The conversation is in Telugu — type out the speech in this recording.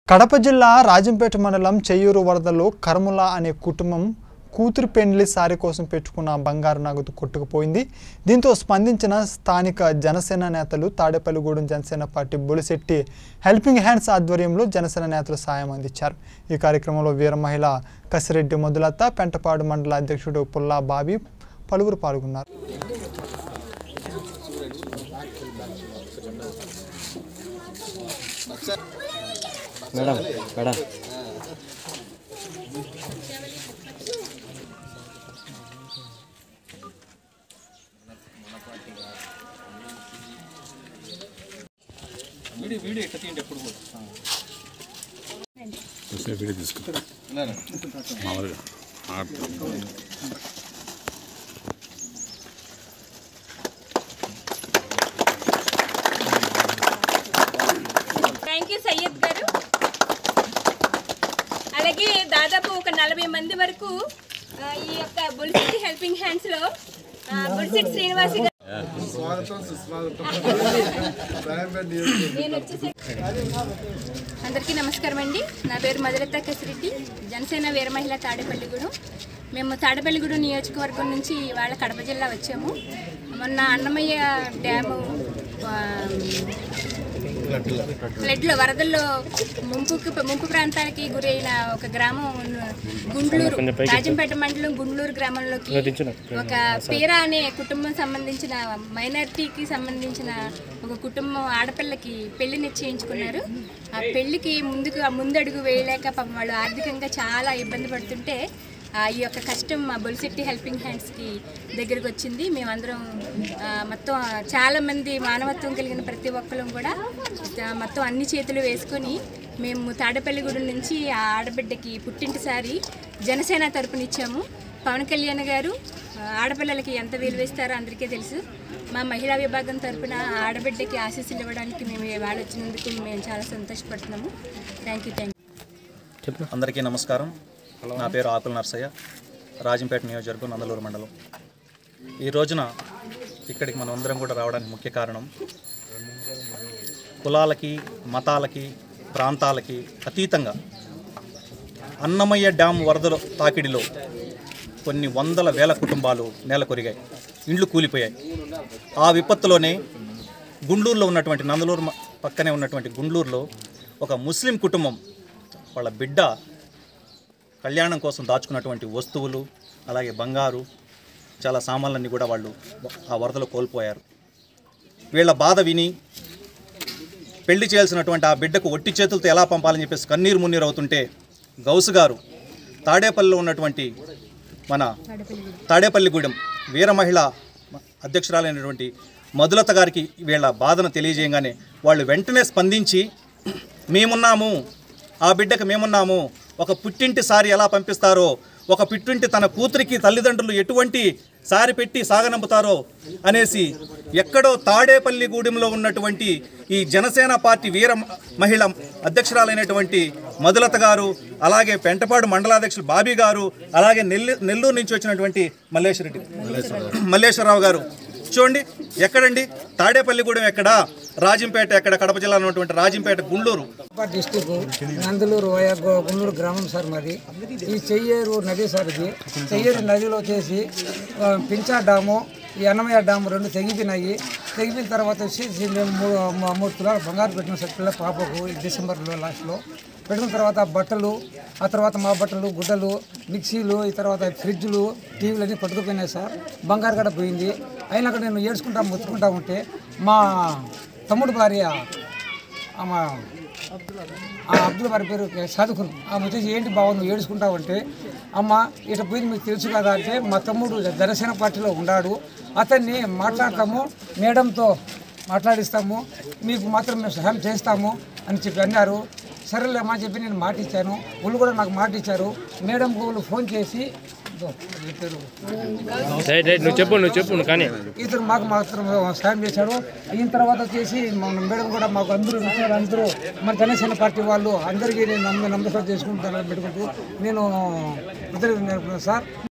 కడప జిల్లా రాజంపేట మండలం చెయ్యూరు వరదలో కర్ముల అనే కుటుంబం కూతురు పెండ్లి సారి కోసం పెట్టుకున్న బంగారు నగదు కొట్టుకుపోయింది దీంతో స్పందించిన స్థానిక జనసేన నేతలు Tadepalligudem Janasena party Bolisetti helping hands ఆధ్వర్యంలో జనసేన నేతలు సాయం అందించారు ఈ కార్యక్రమంలో వీర మహిళ కసిరెడ్డి మొదులత పెంటపాడు మండల అధ్యక్షుడు పుల్లా బాబీ పలువురు పాల్గొన్నారు మేడం మేడం చూసే వీడియో తీసుకుంటా మామూలుగా ఆడుతుంది థ్యాంక్ యూ సయ్యద్ గారు అలాగే దాదాపు ఒక నలభై మంది వరకు ఆ, ఈ యొక్క బుల్సిట్ హెల్పింగ్ హ్యాండ్స్ లో బుల్సిట్ శ్రీనివాసి గారు నేను వచ్చేసి అందరికీ నమస్కారం అండి నా పేరు మధురత కసిరెడ్డి జనసేన వీర మహిళ తాడేపల్లిగూడెం మేము తాడేపల్లిగూడెం నియోజకవర్గం నుంచి వాళ్ళ కడప జిల్లా వచ్చాము మొన్న అన్నమయ్య డ్యాము ఆ, ఫ్లడ్లో వరదల్లో ముంపుకు ముంపు ప్రాంతాలకి గురైన ఒక గ్రామం గుండ్లూరు రాజంపేట మండలం గుండ్లూరు గ్రామంలోకి ఒక పీరా అనే కుటుంబం సంబంధించిన మైనారిటీకి సంబంధించిన ఒక కుటుంబం ఆడపిల్లకి పెళ్లి నిశ్చయించుకున్నారు ఆ పెళ్లికి ముందుకు ముందడుగు వేయలేక పాపం వాళ్ళు ఆర్థికంగా చాలా ఇబ్బంది పడుతుంటే ఆ, ఈ యొక్క కష్టం మా బొలిశెట్టి హెల్పింగ్ హ్యాండ్స్కి దగ్గరికి వచ్చింది మేమందరం ఆ, మొత్తం చాలా మంది మానవత్వం కలిగిన ప్రతి ఒక్కరం కూడా ఆ, మొత్తం అన్ని చేతులు వేసుకొని మేము తాడపల్లిగూడెం నుంచి ఆ ఆడబిడ్డకి పుట్టింటిసారి జనసేన తరపునిచ్చాము పవన్ కళ్యాణ్ గారు ఆ, ఆడపిల్లలకి ఎంత విలువ ఇస్తారో అందరికీ తెలుసు మా మహిళా విభాగం తరపున ఆ ఆడబిడ్డకి ఆశీస్సులు ఇవ్వడానికి మేము వాళ్ళు వచ్చినందుకు మేము చాలా సంతోషపడుతున్నాము థ్యాంక్ యూ థ్యాంక్ యూ అందరికీ నమస్కారం నా పేరు ఆకుల నర్సయ్య రాజంపేట నియోజకవర్గం నందలూరు మండలం ఈ రోజున ఇక్కడికి మనం అందరం కూడా రావడానికి ముఖ్య కారణం కులాలకి మతాలకి ప్రాంతాలకి అతీతంగా అన్నమయ్య డ్యామ్ వరదల తాకిడిలో కొన్ని వందల వేల కుటుంబాలు నేల కొరిగాయి ఇండ్లు కూలిపోయాయి ఆ విపత్తులోనే గుండూరులో ఉన్నటువంటి నందలూరు మ- పక్కనే ఉన్నటువంటి గుండూరులో ఒక ముస్లిం కుటుంబం వాళ్ళ బిడ్డ కళ్యాణం కోసం దాచుకున్నటువంటి వస్తువులు అలాగే బంగారు చాలా సామాన్లన్నీ కూడా వాళ్ళు ఆ వరదలో కోల్పోయారు వీళ్ళ బాధ విని పెళ్లి చేయాల్సినటువంటి ఆ బిడ్డకు ఒట్టి చేతులతో ఎలా పంపాలని చెప్పేసి కన్నీరు మున్నీరు అవుతుంటే గౌసు గారు తాడేపల్లిలో ఉన్నటువంటి మన తాడేపల్లిగూడెం వీర మహిళ అధ్యక్షురాలైనటువంటి మధులత గారికి వీళ్ళ బాధను తెలియజేయగానే వాళ్ళు వెంటనే స్పందించి మేమున్నాము ఆ బిడ్డకు మేమున్నాము ఒక పుట్టింటి సారి ఎలా పంపిస్తారో ఒక పుట్టింటి తన కూతురికి తల్లిదండ్రులు ఎటువంటి సారి పెట్టి సాగనంపుతారో అనేసి ఎక్కడో తాడేపల్లిగూడెంలో ఉన్నటువంటి ఈ జనసేన పార్టీ వీర మ- మహిళ అధ్యక్షురాలైనటువంటి మధులత గారు అలాగే పెంటపాడు మండలాధ్యక్షులు బాబీ గారు అలాగే నెల్లు నెల్లూరు నుంచి వచ్చినటువంటి మల్లేశ్వరరెడ్డి మల్లేశ్వరరావు గారు చూడండి ఎక్కడండి తాడేపల్లిగూడెం ఎక్కడ రాజంపేట ఎక్కడ కడప జిల్లా ఉన్నటువంటి రాజంపేట గుండూరు కడప డిస్టిక్ నందులూరు వయ గు- గుండూరు గ్రామం సార్ మాది ఈ చెయ్యేరు నది సార్ ఇది చెయ్యేరు నదిలో చేసి ఆ, పించా డాము ఈ అన్నమయ్య డాము రెండు తెగిపోయినాయి తెగిపోయిన తర్వాత వచ్చి ఇది మేము మూ- మూ- మూడు తులాలు బంగారు పెట్టిన సార్ పిల్ల పాపకు ఈ డిసెంబర్లో లాస్ట్లో పెట్టిన తర్వాత బట్టలు ఆ తర్వాత మా బట్టలు గుడ్డలు మిక్సీలు ఈ తర్వాత ఫ్రిడ్జ్లు టీవీలు అన్నీ పట్టుకుపోయినాయి సార్ బంగారు కూడా పోయింది అయినాక నేను ఏడ్చుకుంటా ముత్తుకుంటా ఉంటే మా తమ్ముడు భార్య ఆమె ఆ అబ్దుల్ వారి పేరు చదువుకుని ఆమె వచ్చేసి ఏంటి బాగుంది ఏడుచుకుంటావంటే అమ్మ ఇట పోయింది మీకు తెలుసు కదా అంటే మా తమ్ముడు జనసేన పార్టీలో ఉన్నాడు అతన్ని మాట్లాడతాము మేడంతో మాట్లాడిస్తాము మీకు మాత్రం మేము సహాయం చేస్తాము అని చెప్పి అన్నారు సరేలే అమ్మా చెప్పి నేను మాట ఇచ్చాను వాళ్ళు కూడా నాకు మాట ఇచ్చారు మేడం వాళ్ళు ఫోన్ చేసి ఇదో, ఈ పేరు రైట్ రైట్ నువ్వు చెప్పు నువ్వు చెప్పు నువ్వు కానీ ఇతను మాకు మాత్రం సాయం చేశాడు అయిన తర్వాత వచ్చేసి మన మేడం కూడా మాకు అందరూ ఇచ్చారు అందరూ మన జనసేన పార్టీ వాళ్ళు అందరికీ నేను నమ్మ నమ్మకం చేసుకుంటాను పెట్టుకుంటూ నేను ఇతరులకు నేర్పుతున్నాను సార్